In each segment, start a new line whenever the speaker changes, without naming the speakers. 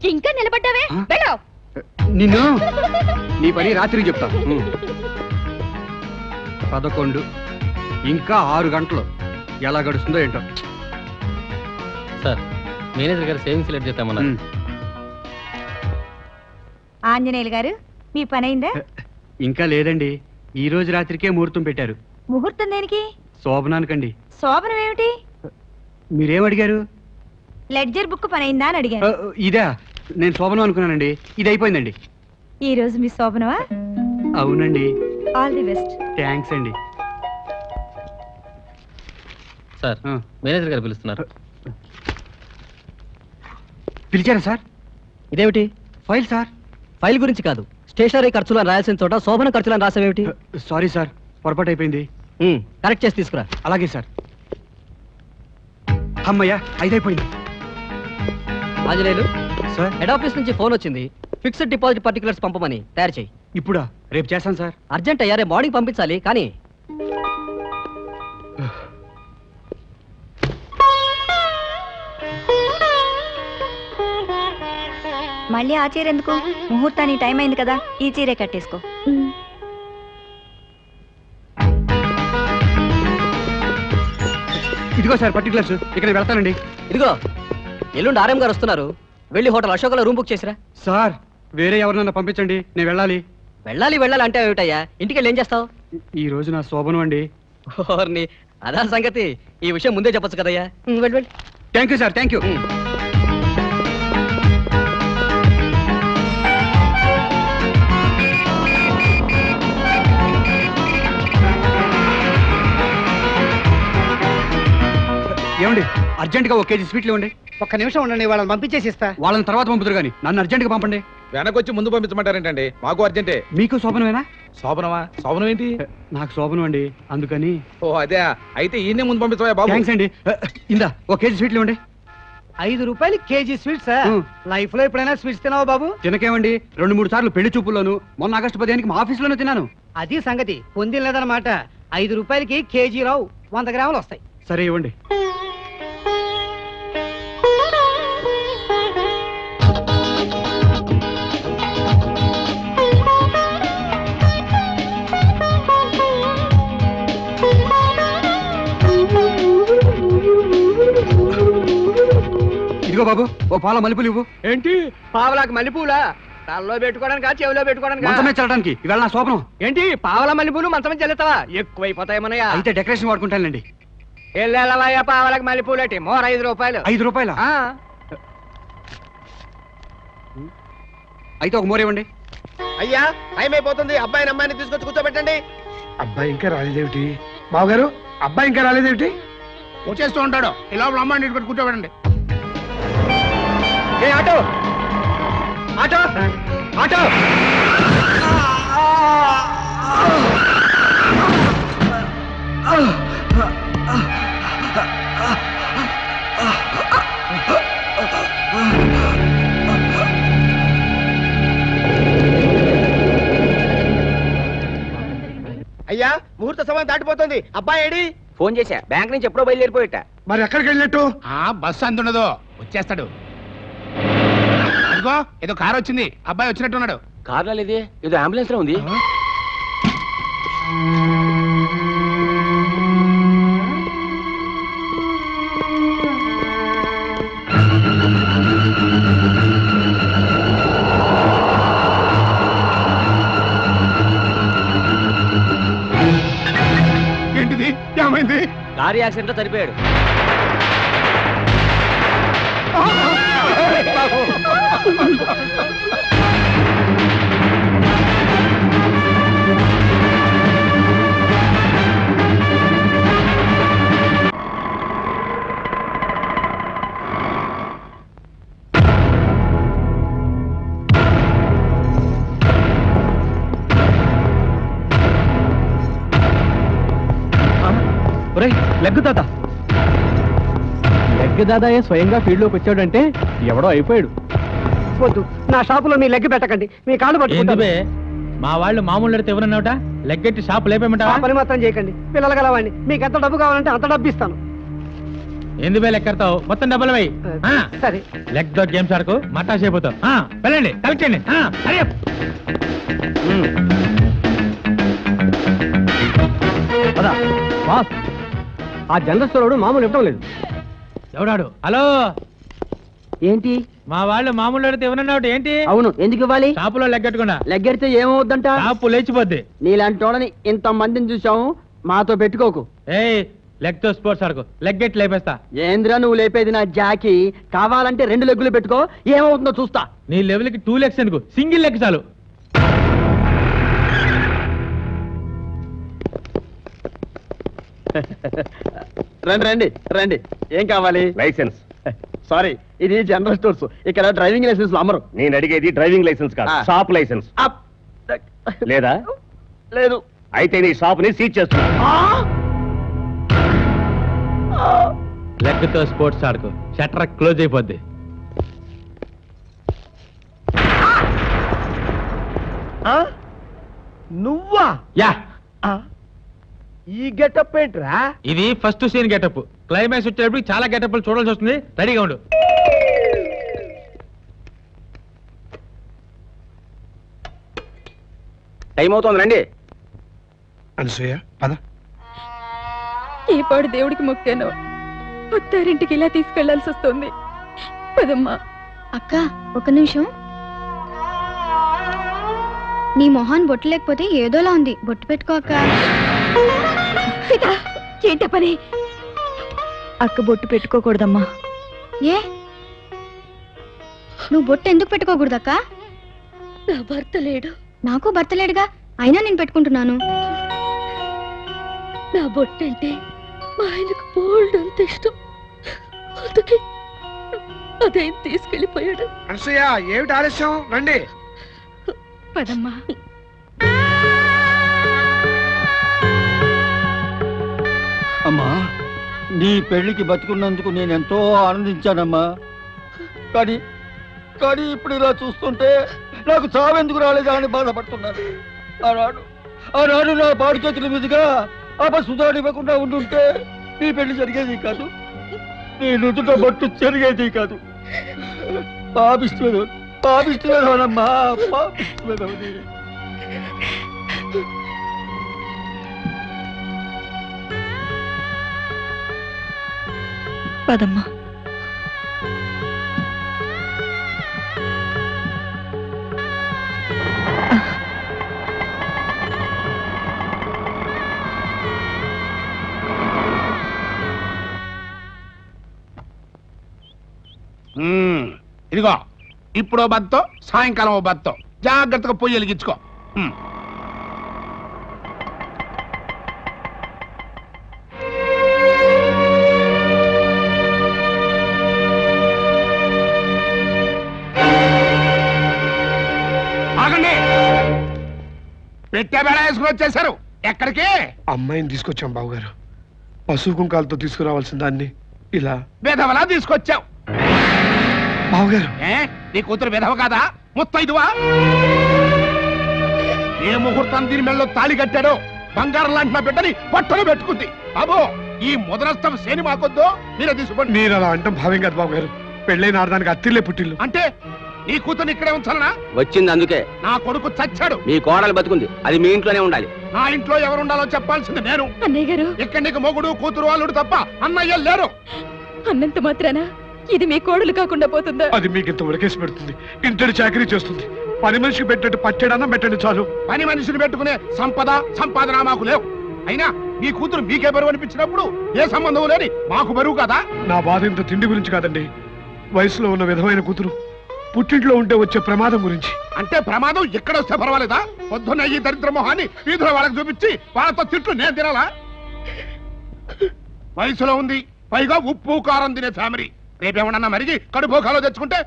ఇంకా నిలబడ్డావే
ఆ?
వెళ్ళు
నిన్ను నీ పని రాత్రికి చెప్తా పదకొండు ఇంకా ఆరు గంటలు ఎలా గడుస్తుందో ఏంటో
సార్ మేనేజర్ గారు సేవింగ్స్ లెట్ చేస్తామన్నారు
ఉమ్.
ఆంజనేయులు గారు మీ పని అయిందా
ఇంకా లేదండి ఈ రోజు రాత్రికే ముహూర్తం పెట్టారు
ముహూర్తం దేనికి
శోభనానికండి
శోభనం ఏమిటి
మీరేం అడిగారు
లెడ్జర్ బుక్ పని అయిందా అని
ఆ,
అడిగాను
ఇదా నేను శోభనం అనుకున్నానండి ఇది అయిపోయిందండి
ఈ రోజు మీ శోభనమా
అవునండి
ఆల్ ది బెస్ట్
థ్యాంక్స్ అండి
సార్
ఆ,
మేనేజర్ గారు పిలుస్తున్నారు
పిలిచారా సార్
ఇదేమిటి
ఫైల్ సార్
ఫైల్ గురించి కాదు స్టేషనరీ ఖర్చులు అని రాయాల్సిన చోట శోభన ఖర్చులు అని రాసావేమిటి
సారీ సార్ పొరపాటు అయిపోయింది
ఉమ్, కరెక్ట్ చేసి తీసుకురా
అలాగే సార్ అమ్మయ్యా అయిపోయింది
ఆంజనేయులు
సార్
హెడ్ ఆఫీస్ నుంచి ఫోన్ వచ్చింది ఫిక్స్డ్ డిపాజిట్ పర్టికులర్స్ పంపమని తయారు చేయి
ఇప్పుడా రేపు చేస్తాను సార్
అర్జెంట్ అయ్యా రేపు మార్నింగ్ పంపించాలి కానీ
మళ్ళీ ఆ చీర ఎందుకు ముహూర్తానికి టైం అయింది కదా ఈ చీరే కట్టేసుకో
ఇదిగో సార్ పర్టికులర్స్ ఇక నేను వెళ్తానండి
ఇదిగో ఎల్లుండి ఆర్ఎం గారు వస్తున్నారు వెళ్ళి హోటల్ అశోకలో రూమ్ బుక్ చేసిరా
సార్ వేరే ఎవరినన్నా పంపించండి నేను వెళ్ళాలి
వెళ్ళాలి వెళ్ళాలి అంటే ఏమిటయ్యా ఇంటికి వెళ్ళి ఏం చేస్తావు
ఈ రోజు నా శోభనం అండి
ఓర్ని అదా సంగతి ఈ విషయం ముందే చెప్పొచ్చు కదయ్యా ఉమ్, వెళ్ళు వెళ్ళు
thank you sir thank you
ఉమ్.
ఏమండి అర్జెంట్ గా ఒక కేజీ స్వీట్లు ఇవ్వండి
ఒక్క నిమిషం ఉండండి వాళ్ళని పంపించేసి ఇస్తా
వాళ్ళని తర్వాత పంపుతారు కానీ నన్ను అర్జెంట్ గా పంపండి
వెనకొచ్చి ముందు పంపించమంటారేంటండి మాకు అర్జెంటే
మీకు శోభనమేనా
శోభనమా శోభనం ఏంటి
నాకు శోభనం అండి అందుకని
ఓ అదే అయితే ఈయనే ముందు పంపించవా బాబు
థ్యాంక్స్ అండి ఇందా ఒక కేజీ స్వీట్లు ఇవ్వండి
ఐదు రూపాయలు కేజీ స్వీట్స్
ఉం.
లైఫ్ లో ఎప్పుడైనా స్వీట్స్ తినావా బాబు
తినకేమండి రెండు మూడు సార్లు పెళ్లి చూపుల్లోను మొన్న ఆగస్టు పదిహేనుకి మా ఆఫీసులోనే తిన్నాను
అది సంగతి పొందిన లేదనమాట ఐదు రూపాయలకి కేజీ రావు వంద గ్రాములు వస్తాయి
సరే ఇవ్వండి ఇదిగో బాబు ఓ పాల మలుపులు ఇవ్వు
ఏంటి పావలాకి మల్లెపూలా తలలో పెట్టుకోవడానికి చెవిలో పెట్టుకోవడానికి
మంచమే చల్లడానికి ఇవాళ నా శోభనం
ఏంటి పావల మల్లెపూలు మంచం చెల్లుతావా ఎక్కువైపోతాయేమోనయ్యా
అయితే డెకరేషన్ వాడుకుంటానండి
ఎల్లెల్లవయ్యా పావలకి మల్లెపూలటి మోర ఐదు రూపాయలు
ఐదు రూపాయల
ఆ,
అయితే ఒక మోర ఇవ్వండి
అయ్యా టైం అయిపోతుంది అబ్బాయిని అమ్మాయిని తీసుకొచ్చి కూర్చోబెట్టండి
అబ్బాయి ఇంకా రాలేదేమిటి బావగారు అబ్బాయి ఇంకా రాలేదేమిటి
వచ్చేస్తూ ఉంటాడు ఈ లోపల అమ్మాయిని ఇంటికి కూర్చోబెట్టండి
ఏ ఆటో ఆటో ఆటో
అయ్యా ముహూర్త సమయం దాటిపోతుంది అబ్బాయి ఏడి
ఫోన్ చేశా బ్యాంక్ నుంచి ఎప్పుడో బయలుదేరిపోయిట
మరి ఎక్కడికి వెళ్ళినట్టు
ఆ బస్సు అందున్నదో వచ్చేస్తాడు అదిగో ఏదో కారు వచ్చింది అబ్బాయి వచ్చినట్టున్నాడు
కార్లో లేదే ఏదో అంబులెన్స్ లో ఉంది
ఏంటిది ఏమైంది
లారీ యాక్సిడెంట్ లో చనిపోయాడు
లెగ్గు తాత లెగ్ దాదాయే స్వయంగా ఫీల్డ్ లోకి వచ్చాడంటే ఎవడో అయిపోయాడు వద్దు నా షాపులో మీ లెగ్ పెట్టకండి మీ కాళ్ళు పట్టుకుంటాను
మా వాళ్ళు మామూలు అడితే ఎవరన్నావుట లెగ్గెట్టి షాప్ లేపేమంటావా
ఆ పని మాత్రం చేయకండి పిల్లలు గలవాడిని మీకు ఎంత డబ్బు కావాలంటే అంత డబ్బు ఇస్తాను
ఎందుకు వేలు ఎక్కడతావు మొత్తం డబ్బులు వేయి ఆ,
సరే
లెగ్ తో గేమ్స్ ఆడుకో మటాష్ అయిపోతావు ఆ, వెళ్ళండి కలెక్ట్ చేయండి ఆ, hurry up.
పద బాస్ ఆ జనరల్ స్టోర్ మామూలు ఇవ్వడం లేదు
ఎవడాడు హలో
ఏంటి
మా వాళ్ళు మామూలు అడిగితే ఇవ్వనన్నాడు ఏంటి
అవును ఎందుకు ఇవ్వాలి
షాపులో లెగ్గట్టుకున్నా
లెగ్గెడితే ఏమవుద్దంట
షాపు లేచిపోద్ది
నీలాంటి వాళ్ళని ఇంత మందిని చూసాము మాతో పెట్టుకోకు
ఏయ్ లెగ్ తో స్పోర్ట్స్ ఆడుకో లెగ్ ఎట్ లేపేస్తా
ఏంద్రా నువ్వు లేపేది నా జాకి కావాలంటే రెండు లెగ్గులు పెట్టుకో ఏమవుతుందో చూస్తా
నీ లెవెల్ కి టూ లెగ్స్ ఎందుకు సింగిల్ లెగ్ చాలు
రండి రండి రండి ఏం కావాలి
లైసెన్స్
సారీ ఇది జనరల్ స్టోర్స్ ఇక్కడ డ్రైవింగ్ లైసెన్స్ అమ్మరు
నేను అడిగేది డ్రైవింగ్ లైసెన్స్ కాదు
ఆ.
Shop license
up.
లేదా
లేదు
అయితే నీ షాప్ ని సీజ్ చేస్తున్నా
లెగ్ తో స్పోర్ట్స్ ఆడుకో షట్టర్ క్లోజ్ అయిపోద్ది
నువ్వా
యా
ఈ గెటప్ ఏంట్రా
ఇది ఫస్ట్ సీన్ గెటప్ క్లైమాక్స్ వచ్చేటప్పుడు చాలా గెటప్లు చూడాల్సి వస్తుంది రెడీగా ఉండు
టైం అవుతుంది రండి
అనసూయ పద
ఈ పాడు దేవుడికి మొక్కాను ఉత్తారింటికి ఇలా తీసుకెళ్లాల్సి వస్తుంది పదమ్మా
అక్క ఒక నిమిషం నీ మొహాన్ బొట్టు లేకపోతే ఏదోలా ఉంది బొట్టు పెట్టుకో అక్క
సీత ఏంట పని
అక్క బొట్టు పెట్టుకోకూడదమ్మా
ఏ నువ్వు బొట్టు ఎందుకు పెట్టుకోకూడదు అక్క
నా భర్త లేడు
నాకు భర్త లేడుగా అయినా నేను పెట్టుకుంటున్నాను
నా బొట్టంటే మా ఆయనకు బోల్డ్ అంత ఇష్టం అందుకే అదేం తీసుకెళ్లిపోయాడు
అనసూయ ఏమిటి ఆలస్యం రండి
పదమ్మా
అమ్మా నీ పెళ్లికి బతుకున్నందుకు నేను ఎంతో ఆనందించానమ్మా కానీ కానీ ఇప్పుడు ఇలా చూస్తుంటే నాకు చావెందుకు రాలేదా అని బాధపడుతున్నాను ఆనాడు ఆనాడు నా పాడు చేతుల మీదుగా అపసుధాడు ఇవ్వకుండా ఉండుంటే నీ పెళ్లి జరిగేది కాదు నీ నుదుట బొట్టు జరిగేది కాదు పాపిస్తుంది పాపిస్తున్నానమ్మా పాపిస్తున్నాను
పదమ్మా
మ్మ్. ఇదిగో ఇప్పుడు ఓ బత్తో సాయంకాలం ఓ బత్తో జాగ్రత్తగా పొయ్యి వెలిగించుకో మ్మ్. ఆగండి పెట్టే బేడ వేసుకుని వచ్చేసారు ఎక్కడికి
అమ్మాయిని తీసుకొచ్చాం బావగారు పశువు కుంకాలతో తీసుకురావాల్సిన దాన్ని ఇలా
విధవలా తీసుకొచ్చావు
బావగారు
ఏ నీ కూతురు విధవ కాదా ముత్తైదువా ఏ ముహూర్తం దీని మెళ్ళలో తాళి కట్టాడో బంగారం లాంటి నా బిడ్డని పట్టును పెట్టుకుంది బాబు ఈ ముదరస్తం శని మాకొద్దు మీరే తీసుకోండి
మీరు అలా అంటాం భావ్యం కాదు బావగారు పెళ్ళైన ఆడదానికి అత్తిల్లే పుట్టిల్లు
అంటే నీ కూతుర్ని ఇక్కడే ఉంచాలనా
వచ్చింది అందుకే
నా కొడుకు చచ్చాడు
మీ కోడలు బతుకుంది అది మీ ఇంట్లోనే ఉండాలి
నా ఇంట్లో ఎవరుండాలో చెప్పాల్సింది నేను
అన్నయ్య గారు
ఇక్కడ నీకు మొగుడు కూతురు అల్లుడు తప్ప అన్నయ్య లేరు
అన్నంత మాత్రాన ఇది మీ కోడలు కాకుండా పోతుందా
అది మీకు ఇంత ఉడకేసి పెడుతుంది ఇంటడి చాకరీ చేస్తుంది పని మనిషికి పెట్టట్టు పచ్చడన్నా పెట్టండి చాలు
పని మనిషిని పెట్టుకునే సంపద సంపాదన మాకు లేవు అయినా మీ కూతురు మీకే బరువు అనిపించినప్పుడు ఏ సంబంధం లేని మాకు బరువు కదా
నా బాధ ఇంత తిండి గురించి కాదండి వయసులో ఉన్న విధమైన కూతురు పుట్టింట్లో ఉంటే వచ్చే ప్రమాదం గురించి
అంటే ప్రమాదం ఇక్కడ వస్తే పర్వాలేదా పొద్దున్న ఈ దరిద్ర మొహాన్ని వీధిలో వాళ్ళకి చూపించి వాళ్ళతో తిట్లు నేను తినాలా వయసులో ఉంది పైగా ఉప్పు కారం తినే ఫ్యామిలీ రేపేమన్నా మరిగి కడుపోకాలో తెచ్చుకుంటే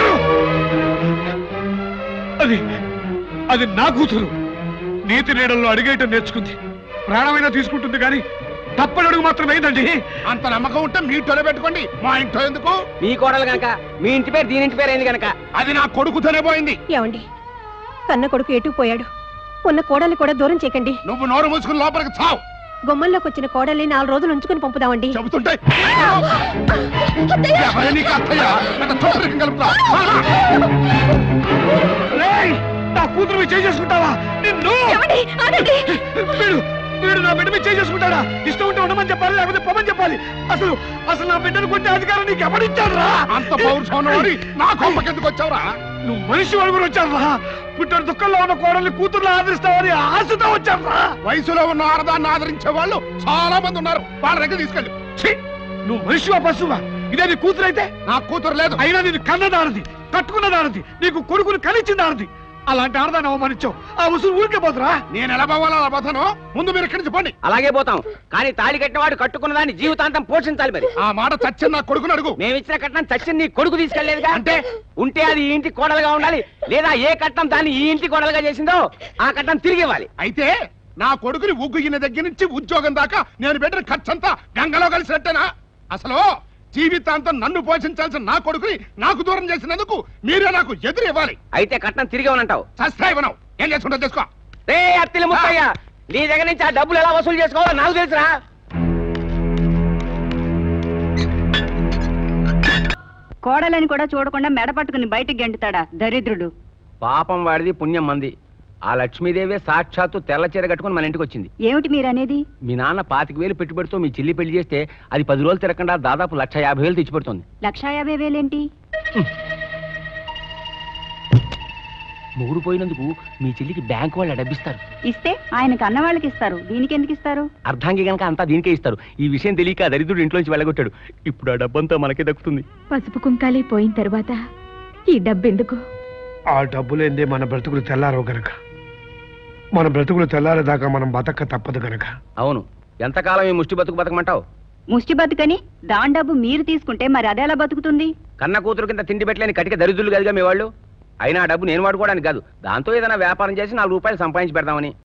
అది అది నా కూతురు నీతి నీడల్లో అడిగేయటం నేర్చుకుంది ప్రాణమైనా తీసుకుంటుంది కానీ తప్పని అడుగు మాత్రం వేయదండి
అంత నమ్మకం ఉంటే మీ ఇంట్లోనే పెట్టుకోండి మా ఇంట్లో ఎందుకు
మీ కోడలు గనక మీ ఇంటి పేరు దీని ఇంటి పేరు అయింది గనక
అది నా కొడుకుతోనే పోయింది
ఏమండి కన్న కొడుకు ఎటు పోయాడు ఉన్న కోడల్ని కూడా దూరం చేయకండి
నువ్వు నోరు మూసుకుని లోపలికి చావు
గుమ్మంలోకి వచ్చిన కోడల్ని నాలుగు రోజులు ఉంచుకుని పంపుదామండి
చెబుతుంటే ఎవరు నీకు అత్తయ్య? పెద్ద తోటరికం కలుపుతావు.
రేయ్, నా కూతురు మీద చేయి చేసుకుంటావా నిన్ను వీడు వీడు నా బిడ్డ మీద చేయి చేసుకుంటాడా ఇష్టం ఉంటే ఉండమని చెప్పాలి లేకపోతే పొమ్మని చెప్పాలి అసలు అసలు నా బిడ్డను కొట్టే అధికారం నీకు ఎవరిచ్చారు రా
అంత పౌరుషం ఉన్నవాడి నా కొంపకెందుకు వచ్చావురా
నువ్వు మనిషి వరకు వచ్చారు రా పుట్టిన దుఃఖంలో ఉన్న కోడల్ని కూతుర్లు ఆదరిస్తావని ఆశతో వచ్చారు రా
వయసులో ఉన్న ఆడదాన్ని ఆదరించే వాళ్ళు చాలా మంది ఉన్నారు వాళ్ళ దగ్గర తీసుకెళ్ళి
ఛీ! నువ్వు మనిషివా పశువా ఇదే నీ కూతురైతే
నా కూతురు లేదు
అయినా నేను కన్నదారది కట్టుకున్నదారది నీకు కొడుకుని కలిచిందారది అలాంటి ఆడదాన్ని అవమానించావు ఆ ఉసురు ఊరికే పోతురా
నేను ఎలా పోవాలో అలా పోతాను ముందు మీరు ఇక్కడి నుంచి పోండి
అలాగే పోతాం కానీ తాళి కట్టినవాడు కట్టుకున్న దాన్ని జీవితాంతం పోషించాలి మరి
ఆ మాట చచ్చిన నా కొడుకుని అడుగు
మేము ఇచ్చిన కట్నం చచ్చిన నీ కొడుకు తీసుకెళ్లేదుగా అంటే ఉంటే అది ఈ ఇంటి కోడలుగా ఉండాలి లేదా ఏ కట్నం దాన్ని ఈ ఇంటి కోడలుగా చేసిందో ఆ కట్నం తిరిగి ఇవ్వాలి
అయితే నా కొడుకుని ఉగ్గుగిన దగ్గర నుంచి ఉద్యోగం దాకా నేను పెట్టిన ఖర్చంతా గంగలో కలిసినట్టేనా అసలు జీవితాంతం నన్ను పోషించాల్సిన నా కొడుకుని నాకు దూరం చేసినందుకు మీరే నాకు ఎదురు ఇవ్వాలి
అయితే కట్నం తిరిగి ఇవ్వనంటావు
చస్తా ఇవ్వను ఏం చేసుకుంటా చేసుకో
రే అత్తిలి ముత్తయ్య నీ దగ్గర నుంచి ఆ డబ్బులు ఎలా వసూలు చేసుకోవాలో నాకు తెలుసురా
కోడలని కూడా చూడకుండా మెడ పట్టుకుని బయటికి గెంటుతాడా దరిద్రుడు
పాపం వాడిది పుణ్యం మంది ఆ లక్ష్మీదేవే సాక్షాత్తు తెల్ల చీర కట్టుకుని మన ఇంటికి వచ్చింది
ఏమిటి మీరనేది
మీ నాన్న పాతిక వేలు పెట్టుబడితో మీ చెల్లి పెళ్లి చేస్తే అది పది రోజులు తిరగకుండా దాదాపు లక్ష యాభై వేలు తెచ్చిపెడుతుంది
లక్షా యాభై వేలేంటి
మూడు పోయినందుకు మీ చెల్లికి బ్యాంకు వాళ్ళు డబ్బిస్తారు
ఇస్తే ఆయనకు అన్న వాళ్ళకి ఇస్తారు దీనికి ఎందుకు ఇస్తారు
అర్ధాంగి గనక అంతా దీనికే ఇస్తారు ఈ విషయం తెలియక ఆ దరిద్రుడు ఇంట్లోంచి వెళ్ళగొట్టాడు ఇప్పుడు ఆ డబ్బంతా మనకే దక్కుతుంది
పసుపు కుంకాలే పోయిన తర్వాత ఈ డబ్బెందుకు
ఆ డబ్బులేందే మన బ్రతుకులు తెల్లారవు గనక మన బ్రతుకులు తెల్లారేదాకా మనం బతక తప్పదు గనక
అవును ఎంతకాలం ఈ ముష్టి బతుకు బతకమంటావు
ముష్టి బతుకని దాని డబ్బు మీరు తీసుకుంటే మరి అదెలా బతుకుతుంది
కన్న కూతురు కింద తిండి పెట్టలేని కటిక దరిద్రులు కదిగా మీ వాళ్ళు అయినా ఆ డబ్బు నేను వాడుకోవడానికి కాదు దాంతో ఏదైనా వ్యాపారం చేసి నాలుగు రూపాయలు సంపాదించి పెడదామని